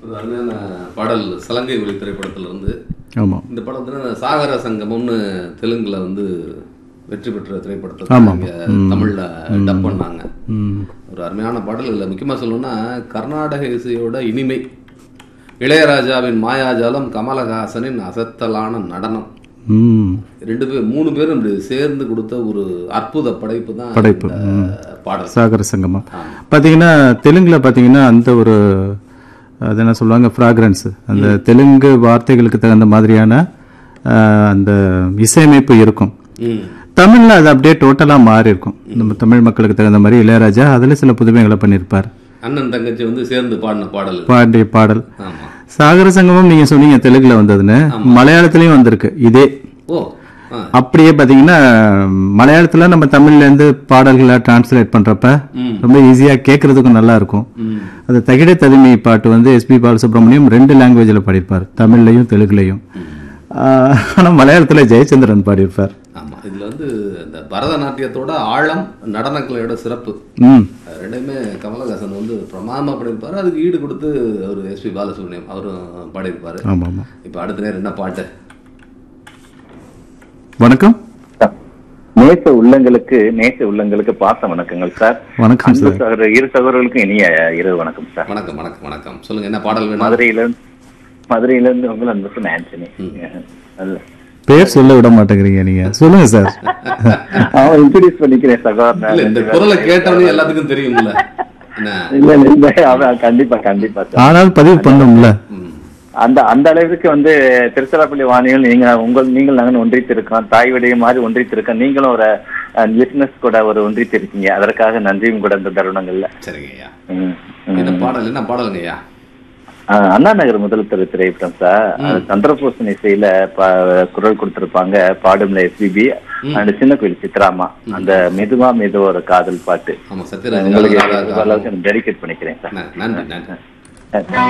ஒரு அருமையான பாடல் சலங்கை ஒளி திரைப்படத்துல இருந்து ஆமாம் இந்த படத்துல சாகர சங்கமம்னு தெலுங்குல வந்து வெற்றி பெற்ற திரைப்படத்தை ஆமாம். இங்க தமிழ்ல டப் பண்ணாங்க ம் ஒரு அருமையான பாடல் இதில் முக்கியமா சொல்லணும்னா கர்நாடக இசையோட இனிமை இளையராஜாவின் மாயாஜாலம் கமலஹாசனின் அசத்தலான நடனம் ம் ரெண்டு பேர் மூணு பேரும் இப்படி சேர்ந்து கொடுத்த ஒரு அற்புத படைப்பு தான் படைப்பு, இந்த பாடல் சாகர சங்கமம் பார்த்தீங்கன்னா தெலுங்குல பார்த்தீங்கன்னா அந்த ஒரு அது என்ன சொல்லுவாங்க ஃப்ராக்ரன்ஸ் அந்த தெலுங்கு வார்த்தைகளுக்கு தகுந்த மாதிரியான ஆஹ், அந்த இசையமைப்பு இருக்கும் ம் தமிழ்ல அது அப்படியே டோட்டலா மாறி இருக்கும் நம்ம தமிழ் மக்களுக்கு தகுந்த மாதிரி இளையராஜா அதுல சில புதுமைகளை பண்ணியிருப்பார் அண்ணன் தங்கச்சி வந்து சேர்ந்து பாடின பாடல் இது. பாண்டிய பாடல் ஆமா சாகர சங்கமம் நீங்க சொன்னீங்க தெலுங்குல வந்ததுன்னு மலையாளத்திலயும் வந்திருக்கு இதே ஓ ஆ அப்படியே பாத்தீங்கன்னா மலையாளத்துல நம்ம தமிழ்ல இருந்து பாடல்களை டிரான்ஸ்லேட் பண்றப்ப ம். ரொம்ப ஈஸியா கேட்கறதுக்கும் நல்லா இருக்கும் ம் அந்த தகிட ததுமி பாட்டு வந்து எஸ்பி பாலசுப்ரமணியம் ரெண்டு லாங்குவேஜில் பாடியிருப்பார் தமிழ்லையும் தெலுங்குலையும் ஆஹ், ஆனா மலையாளத்துல ஜெயச்சந்திரன் பாடியிருப்பார் ஆமா இதுல வந்து இந்த பரதநாட்டியத்தோட ஆழம் நடனக்கலையோட சிறப்பு ம் அது ரெண்டுமே கமலஹாசன் வந்து பிரமாதமா பாடியிருப்பாரு அதுக்கு ஈடு கொடுத்து அவர் எஸ்பி பாலசுப்ரமணியம் அவரும் பாடியிருப்பாரு ஆமா ஆமா இப்போ அடுத்த நேரம் என்ன பாட்டு வணக்கம் நேச உள்ளங்களுக்கு நேச உள்ளங்களுக்கு பாச வணக்கங்கள் சார் வணக்கம் அன்பு சார் சகோதரர் இரு சகோதரர்களுக்கும் இனிய இரவு வணக்கம் சார் வணக்கம் வணக்கம் வணக்கம் சொல்லுங்க என்ன பாடல் வேணும் மதுரையில இருந்து மதுரையில இருந்து உங்கள் அன்புக்கு ஆண்டனி அல்ல. பேர் சொல்ல விட மாட்டேங்கிறீங்க நீங்க சொல்லுங்க சார் அவன் இன்ட்ரடியூஸ் பண்ணிக்கிறேன் இல்ல இந்த சகோதரன் குரலை கேட்டவனே எல்லாத்துக்கும் தெரியும்ல என்ன இல்ல இல்ல இல்ல அவன் கண்டிப்பா கண்டிப்பா சார் ஆனால் பதிவு பண்ணும்ல ம். அந்த அந்த அளவுக்கு வந்து திருச்சிராப்பள்ளி வாணியில் நீங்க உங்கள் நீங்கள் நாங்கள் ஒன்றித்திருக்கோம் தாய் விடைய மாதிரி ஒன்றித்திருக்கோம் நீங்களும் ஒரு பிசினஸ் கூட ஒரு ஒன்றித்திருக்கீங்க அதற்காக நன்றியும் கூட இந்த தருணங்கள்ல சரிங்க ஐயா ம், ம். என்ன பாடல் என்ன பாடலுங்க ஐயா ஆஹ் அண்ணா நகர் முதல் திரு திரைப்படம் சார் அது சந்திரபூசன் இசையில பா- குரல் கொடுத்திருப்பாங்க பாடும்ல எஸ்பிபி அண்ட் சின்ன கோயில் சித்ராமா அந்த மெதுவா மெதுவா ஒரு காதல் பாட்டு ஆமா சத்யராஜ் உங்களுக்கு காலகாலா- டெடிகேட் பண்ணிக்கிறேன் சார் நன்றி நன்றி அஹ்